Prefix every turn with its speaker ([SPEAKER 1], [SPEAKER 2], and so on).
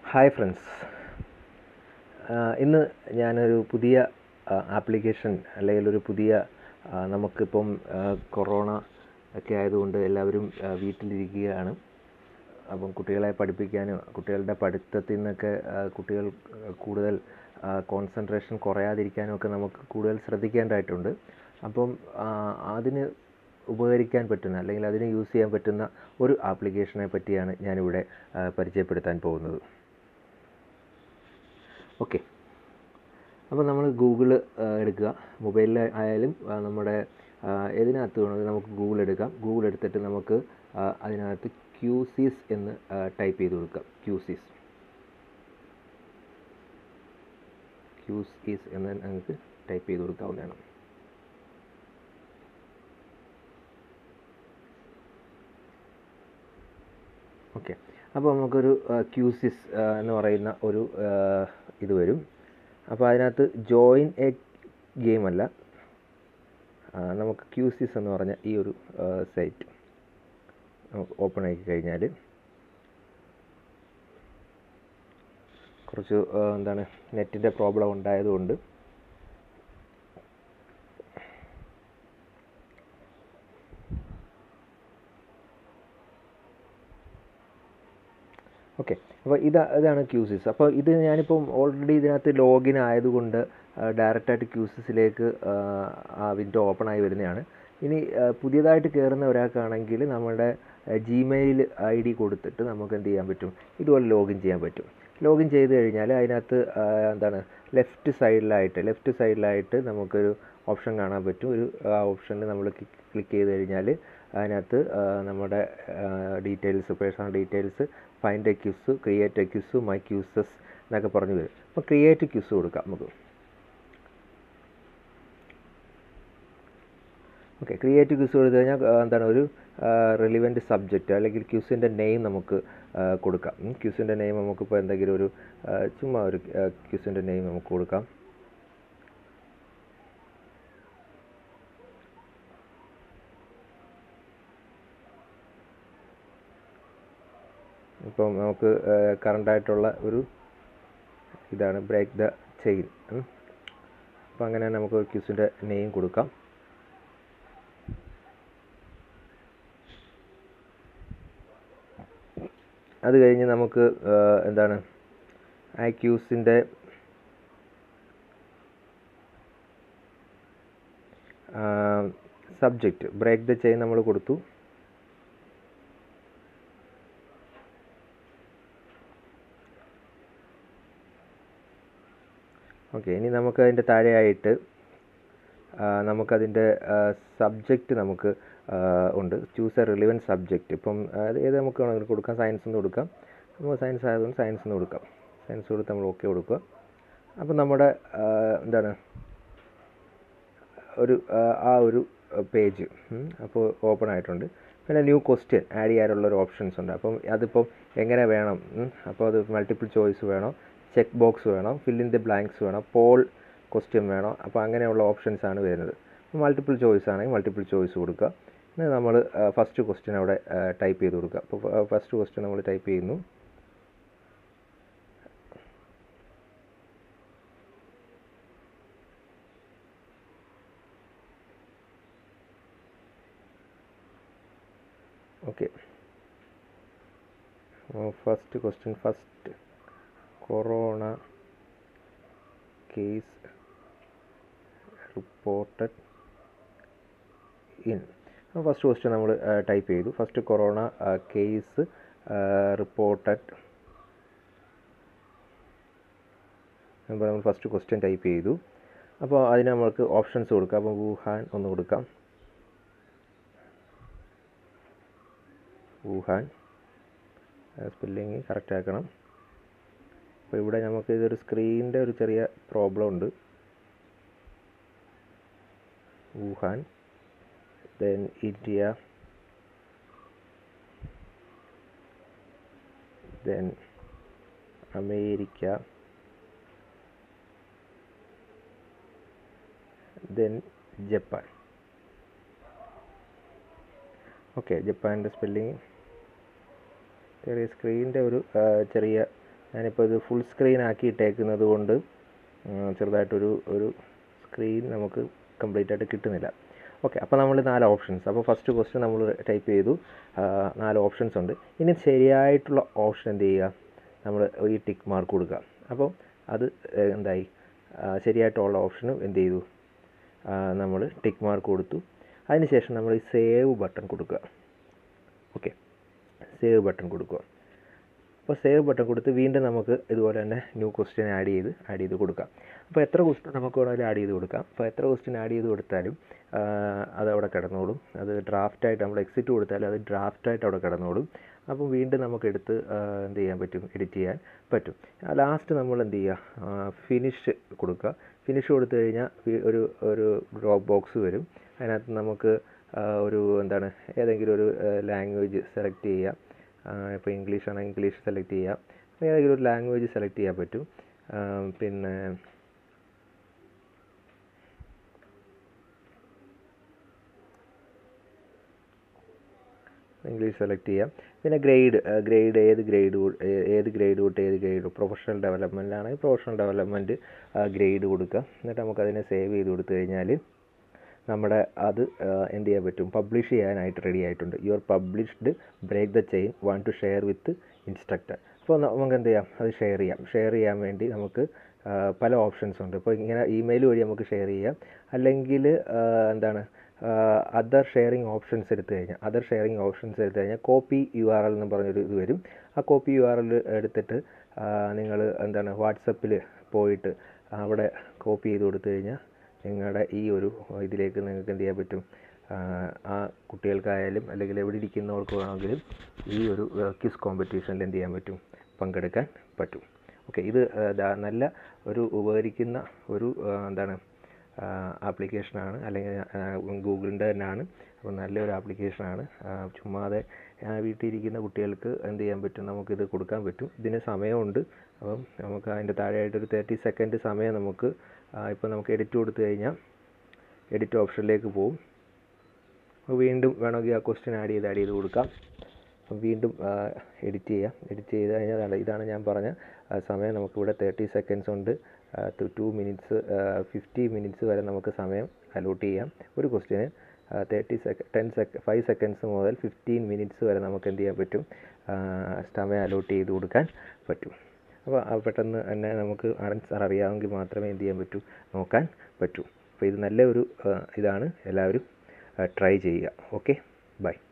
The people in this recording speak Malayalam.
[SPEAKER 1] ഹായ് ഫ്രണ്ട്സ് ഇന്ന് ഞാനൊരു പുതിയ ആപ്ലിക്കേഷൻ അല്ലെങ്കിൽ ഒരു പുതിയ ആ, നമുക്കിപ്പം ആ, കൊറോണ ഒക്കെ ആയതുകൊണ്ട് എല്ലാവരും ആ, വീട്ടിലിരിക്കുകയാണ് അപ്പം കുട്ടികളെ പഠിപ്പിക്കാനും കുട്ടികളുടെ പഠിത്തത്തിൽ നിന്നൊക്കെ ആ, കുട്ടികൾ കൂടുതൽ കോൺസെൻട്രേഷൻ കുറയാതിരിക്കാനും ഒക്കെ നമുക്ക് കൂടുതൽ ശ്രദ്ധിക്കേണ്ടതായിട്ടുണ്ട് അപ്പം ആ, അതിന് ഉപകരിക്കാൻ പറ്റുന്ന അല്ലെങ്കിൽ അതിന് യൂസ് ചെയ്യാൻ പറ്റുന്ന ഒരു ആപ്ലിക്കേഷനെ പറ്റിയാണ് ഞാനിവിടെ ആ, പരിചയപ്പെടുത്താൻ പോകുന്നത് ഓക്കെ അപ്പോൾ നമ്മൾ ഗൂഗിൾ എടുക്കുക മൊബൈലിൽ ആയാലും ആ, നമ്മുടെ ആ, ഏതിനകത്ത് വേണമെങ്കിലും നമുക്ക് ഗൂഗിൾ എടുക്കാം ഗൂഗിൾ എടുത്തിട്ട് നമുക്ക് ആ, അതിനകത്ത് ക്യൂസീസ് എന്ന് ടൈപ്പ് ചെയ്ത് കൊടുക്കാം ക്യൂസീസ് ക്യൂസീസ് എന്ന് നമുക്ക് ടൈപ്പ് ചെയ്ത് കൊടുക്കാവുന്നതാണ് ഓക്കെ അപ്പോൾ നമുക്കൊരു ക്യൂസിസ് എന്ന് പറയുന്ന ഒരു ആ, ഇത് വരും അപ്പോൾ അതിനകത്ത് ജോയിൻ എ ഗെയിം അല്ല ആ, നമുക്ക് ക്യൂസിസ് എന്ന് പറഞ്ഞ ഈ ഒരു സൈറ്റ് ഓപ്പൺ ആക്കി കഴിഞ്ഞാൽ കുറച്ച് ആ, എന്താണ് നെറ്റിൻ്റെ പ്രോബ്ലം ഉണ്ടായതുകൊണ്ട് ഓക്കെ അപ്പോൾ ഇത് ഇതാണ് ക്യൂസിസ് അപ്പോൾ ഇത് ഞാനിപ്പം ഓൾറെഡി ഇതിനകത്ത് ലോഗിൻ ആയതുകൊണ്ട് ഡയറക്റ്റായിട്ട് ക്യൂസിസിലേക്ക് ആ വിൻഡോ ഓപ്പൺ ആയി വരുന്നതാണ് ഇനി ആ, പുതിയതായിട്ട് കയറുന്ന ഒരാൾക്കാണെങ്കിൽ നമ്മുടെ ജിമെയിൽ ഐ ഡി കൊടുത്തിട്ട് നമുക്ക് എന്ത് ചെയ്യാൻ പറ്റും ഇതുപോലെ ലോഗിൻ ചെയ്യാൻ പറ്റും ലോഗിൻ ചെയ്ത് കഴിഞ്ഞാൽ അതിനകത്ത് ആ, എന്താണ് ലെഫ്റ്റ് സൈഡിലായിട്ട് ലെഫ്റ്റ് സൈഡിലായിട്ട് നമുക്കൊരു ഓപ്ഷൻ കാണാൻ പറ്റും ഒരു ആ ഓപ്ഷനിൽ നമ്മൾ ക്ലിക്ക് ചെയ്ത് കഴിഞ്ഞാൽ അതിനകത്ത് ആ, നമ്മുടെ details personal details find a quiz create a quiz my quizzes എന്നൊക്കെ പറഞ്ഞു വരും അപ്പോൾ ക്രിയേറ്റ് ക്യൂസ് കൊടുക്കാം നമുക്ക് ഓക്കെ ക്രിയേറ്റ് ക്യൂസ് കൊടുത്തു കഴിഞ്ഞാൽ ആ, എന്താണ് ഒരു റിലിവൻറ്റ് സബ്ജക്റ്റ് അല്ലെങ്കിൽ ക്യൂസിൻ്റെ നെയിം നമുക്ക് ആ, കൊടുക്കാം ക്യൂസിൻ്റെ നെയിം നമുക്കിപ്പോൾ എന്തെങ്കിലും ഒരു ആ, ചുമ്മാ ഒരു ക്യൂസിൻ്റെ നെയിം നമുക്ക് കൊടുക്കാം ഇപ്പം നമുക്ക് കറണ്ടായിട്ടുള്ള ഒരു ഇതാണ് ബ്രേക്ക് ദ ചെയിൻ അപ്പം അങ്ങനെ നമുക്ക് ക്യൂസിൻ്റെ നെയിം കൊടുക്കാം അത് കഴിഞ്ഞ് നമുക്ക് ആ, എന്താണ് ആ ക്യൂസിൻ്റെ സബ്ജക്റ്റ് ബ്രേക്ക് ദ ചെയിൻ നമ്മൾ കൊടുത്തു ഓക്കെ ഇനി നമുക്ക് അതിൻ്റെ താഴെയായിട്ട് ആ, നമുക്കതിൻ്റെ സബ്ജക്റ്റ് നമുക്ക് ആ, ഉണ്ട് ചൂസ് എ റിലിവൻറ്റ് സബ്ജക്റ്റ് ഇപ്പം അത് ഏത് നമുക്ക് വേണമെങ്കിലും കൊടുക്കാം സയൻസ് എന്ന് കൊടുക്കാം നമുക്ക് സയൻസ് ആയതുകൊണ്ട് സയൻസ് എന്ന് കൊടുക്കാം സയൻസ് കൊടുത്ത് നമ്മൾ ഓക്കെ കൊടുക്കുക അപ്പം നമ്മുടെ ആ, എന്താണ് ഒരു ആ, ആ ഒരു പേജ് അപ്പോൾ ഓപ്പൺ ആയിട്ടുണ്ട് പിന്നെ ന്യൂ ക്വസ്റ്റ്യൻ ആഡ് ചെയ്യാനുള്ള ഒരു ഓപ്ഷൻസ് ഉണ്ട് അപ്പം അതിപ്പം എങ്ങനെ വേണം ഉം, അപ്പോൾ അത് മൾട്ടിപ്പിൾ ചോയ്സ് വേണോ ചെക്ക് ബോക്സ് വേണം ഫിൽ ഇൻ ദി ബ്ലാങ്ക്സ് വേണം പോൾ ക്വസ്റ്റ്യൻ വേണോ അപ്പോൾ അങ്ങനെയുള്ള ഓപ്ഷൻസ് ആണ് വരുന്നത് മൾട്ടിപ്പിൾ ചോയ്സ് ആണെങ്കിൽ മൾട്ടിപ്പിൾ ചോയ്സ് കൊടുക്കുക എന്നിട്ട് നമ്മൾ ഫസ്റ്റ് ക്വസ്റ്റ്യൻ അവിടെ ടൈപ്പ് ചെയ്ത് കൊടുക്കുക അപ്പോൾ ഫസ്റ്റ് ക്വസ്റ്റ്യൻ നമ്മൾ ടൈപ്പ് ചെയ്യുന്നു okay first question first corona case reported in first question നമ്മൾ ടൈപ്പ് ചെയ്തു ഫസ്റ്റ് കൊറോണ കേസ് റിപ്പോർട്ടഡ് അപ്പോൾ നമ്മൾ ഫസ്റ്റ് ക്വസ്റ്റ്യൻ ടൈപ്പ് ചെയ്തു അപ്പോൾ അതിന് നമ്മൾക്ക് ഓപ്ഷൻസ് കൊടുക്കാം അപ്പോൾ വുഹാൻ ഒന്ന് കൊടുക്കാം വുഹാൻ സ്പെല്ലിങ് കറക്റ്റ് ആക്കണം അപ്പോൾ ഇവിടെ നമുക്ക് ഇതൊരു സ്ക്രീനിൻ്റെ ഒരു ചെറിയ പ്രോബ്ലം ഉണ്ട് Wuhan then India then America then Japan okay ജപ്പാൻ്റെ സ്പെല്ലിങ് ചെറിയ സ്ക്രീനിൻ്റെ ഒരു ആ, ചെറിയ ഞാനിപ്പോൾ ഇത് ഫുൾ സ്ക്രീൻ ആക്കി ഇട്ടേക്കുന്നത് കൊണ്ട് ഉം, ചെറുതായിട്ടൊരു ഒരു സ്ക്രീൻ നമുക്ക് കംപ്ലീറ്റ് ആയിട്ട് കിട്ടുന്നില്ല ഓക്കെ അപ്പോൾ നമ്മൾ നാല് ഓപ്ഷൻസ് അപ്പോൾ ഫസ്റ്റ് ക്വസ്റ്റ്യൻ നമ്മൾ ടൈപ്പ് ചെയ്തു ആ, നാല് ഓപ്ഷൻസ് ഉണ്ട് ഇനി ശരിയായിട്ടുള്ള ഓപ്ഷൻ എന്ത് ചെയ്യുക നമ്മൾ ഈ ടിക്ക് മാർക്ക് കൊടുക്കുക അപ്പോൾ അത് ഏഹ്, എന്തായി ആ, ശരിയായിട്ടുള്ള ഓപ്ഷന് എന്ത് ചെയ്തു നമ്മൾ ടിക്ക് മാർക്ക് കൊടുത്തു അതിനുശേഷം നമ്മൾ ഈ സേവ് ബട്ടൺ കൊടുക്കുക ഓക്കെ സേവ് ബട്ടൺ കൊടുക്കുക അപ്പോൾ സേവ് ബട്ടൺ കൊടുത്ത് വീണ്ടും നമുക്ക് ഇതുപോലെ തന്നെ ന്യൂ ക്വസ്റ്റ്യൻ ആഡ് ചെയ്ത് ആഡ് ചെയ്ത് കൊടുക്കാം അപ്പോൾ എത്ര ക്വസ്റ്റ്യൻ നമുക്ക് വേണമെങ്കിലും ആഡ് ചെയ്ത് കൊടുക്കാം അപ്പോൾ എത്ര ക്വസ്റ്റ്യൻ ആഡ് ചെയ്ത് കൊടുത്താലും ആ, അത് അവിടെ കിടന്നോളും അത് ഡ്രാഫ്റ്റായിട്ട് നമ്മൾ എക്സിറ്റ് കൊടുത്താലും അത് ഡ്രാഫ്റ്റായിട്ട് അവിടെ കിടന്നോളും അപ്പോൾ വീണ്ടും നമുക്ക് എടുത്ത് ആ, എന്ത് ചെയ്യാൻ പറ്റും എഡിറ്റ് ചെയ്യാൻ പറ്റും ലാസ്റ്റ് നമ്മൾ എന്ത് ചെയ്യുക ഫിനിഷ് കൊടുക്കുക ഫിനിഷ് കൊടുത്തു കഴിഞ്ഞാൽ വി- ഒരു ഒരു ഡ്രോപ്പ് ബോക്സ് വരും അതിനകത്ത് നമുക്ക് ആ, ഒരു എന്താണ് ഏതെങ്കിലും ഒരു ലാംഗ്വേജ് സെലക്ട് ചെയ്യാം ഇപ്പോൾ ഇംഗ്ലീഷ് ആണെങ്കിൽ ഇംഗ്ലീഷ് സെലക്ട് ചെയ്യാം ഏതെങ്കിലും ഒരു ലാംഗ്വേജ് സെലക്ട് ചെയ്യാൻ പറ്റും ആ, പിന്നെ ഇംഗ്ലീഷ് സെലക്ട് ചെയ്യാം പിന്നെ ഗ്രേഡ് ഗ്രേഡ് ഏത് ഗ്രേഡ് ഏത് ഗ്രേഡ് തൊട്ട് ഏത് ഗ്രേഡ് പ്രൊഫഷണൽ ഡെവലപ്മെൻറ്റിലാണെങ്കിൽ പ്രൊഫഷണൽ ഡെവലപ്മെൻറ്റ് ഗ്രേഡ് കൊടുക്കുക എന്നിട്ട് നമുക്ക് അതിനെ സേവ് ചെയ്ത് കൊടുത്തു കഴിഞ്ഞാൽ നമ്മുടെ അത് ആ, എന്ത് ചെയ്യാൻ പറ്റും പബ്ലിഷ് ചെയ്യാനായിട്ട് റെഡി ആയിട്ടുണ്ട് your published break the chain want to share with instructor അപ്പോൾ നമുക്ക് എന്ത് ചെയ്യാം അത് ഷെയർ ചെയ്യാം ഷെയർ ചെയ്യാൻ വേണ്ടി നമുക്ക് ആ, പല ഓപ്ഷൻസ് ഉണ്ട് ഇപ്പോൾ ഇങ്ങനെ ഇമെയിൽ വഴി നമുക്ക് ഷെയർ ചെയ്യാം അല്ലെങ്കിൽ എന്താണ് അതർ ഷെയറിങ് ഓപ്ഷൻസ് എടുത്തു കഴിഞ്ഞാൽ അതർ ഷെയറിങ് ഓപ്ഷൻസ് എടുത്തു കഴിഞ്ഞാൽ കോപ്പി യു ആർ എൽ എന്ന് പറഞ്ഞൊരു ഇത് വരും ആ കോപ്പി യു ആർ എൽ എടുത്തിട്ട് നിങ്ങൾ എന്താണ് വാട്സപ്പിൽ പോയിട്ട് അവിടെ കോപ്പി ചെയ്ത് കൊടുത്തു കഴിഞ്ഞാൽ നിങ്ങളുടെ ഈ ഒരു ഇതിലേക്ക് നിങ്ങൾക്ക് എന്ത് ചെയ്യാൻ പറ്റും ആ, ആ കുട്ടികൾക്കായാലും അല്ലെങ്കിൽ എവിടെ ഇരിക്കുന്നവർക്ക് വേണമെങ്കിലും ഈ ഒരു ക്വിസ് കോമ്പറ്റീഷനിൽ എന്ത് ചെയ്യാൻ പറ്റും പങ്കെടുക്കാൻ പറ്റും ഓക്കെ ഇത് ആ, ദാ- നല്ല ഒരു ഉപകരിക്കുന്ന ഒരു ആ, എന്താണ് ആപ്ലിക്കേഷനാണ് അല്ലെങ്കിൽ ഗൂഗിളിൻ്റെ തന്നെയാണ് അപ്പോൾ നല്ലൊരു ആപ്ലിക്കേഷനാണ് ചുമ്മാതെ ആ, വീട്ടിലിരിക്കുന്ന കുട്ടികൾക്ക് എന്ത് ചെയ്യാൻ പറ്റും നമുക്കിത് കൊടുക്കാൻ പറ്റും ഇതിന് സമയമുണ്ട് അപ്പം നമുക്ക് അതിൻ്റെ താഴെയായിട്ടൊരു തേർട്ടി സെക്കൻഡ് സമയം നമുക്ക് ഇപ്പോൾ നമുക്ക് എഡിറ്റ് കൊടുത്തു കഴിഞ്ഞാൽ എഡിറ്റ് ഓപ്ഷനിലേക്ക് പോകും അപ്പോൾ വീണ്ടും വേണമെങ്കിൽ ആ ക്വസ്റ്റ്യൻ ആഡ് ചെയ്ത് ആഡ് ചെയ്ത് കൊടുക്കാം അപ്പം വീണ്ടും എഡിറ്റ് ചെയ്യാം എഡിറ്റ് ചെയ്ത് കഴിഞ്ഞാൽ ദാണ്ട ഇതാണ് ഞാൻ പറഞ്ഞ ആ, സമയം നമുക്കിവിടെ തേർട്ടി സെക്കൻഡ്സ് ഉണ്ട് ടു മിനിറ്റ്സ് ഫിഫ്റ്റി മിനിറ്റ്സ് വരെ നമുക്ക് സമയം അലോട്ട് ചെയ്യാം ഒരു ക്വസ്റ്റ്യന് thirty sec ten sec five seconds മുതൽ ഫിഫ്റ്റീൻ മിനിറ്റ്സ് വരെ നമുക്ക് എന്ത് ചെയ്യാൻ പറ്റും ആ, സമയം അലോട്ട് ചെയ്ത് കൊടുക്കാൻ പറ്റും അപ്പോൾ ആ പെട്ടെന്ന് തന്നെ നമുക്ക് ആൻസർ അറിയാമെങ്കിൽ മാത്രമേ എന്ത് ചെയ്യാൻ പറ്റൂ നോക്കാൻ പറ്റൂ അപ്പോൾ ഇത് നല്ല ഒരു ആ, ഇതാണ് എല്ലാവരും ട്രൈ ചെയ്യുക ഓക്കെ ബൈ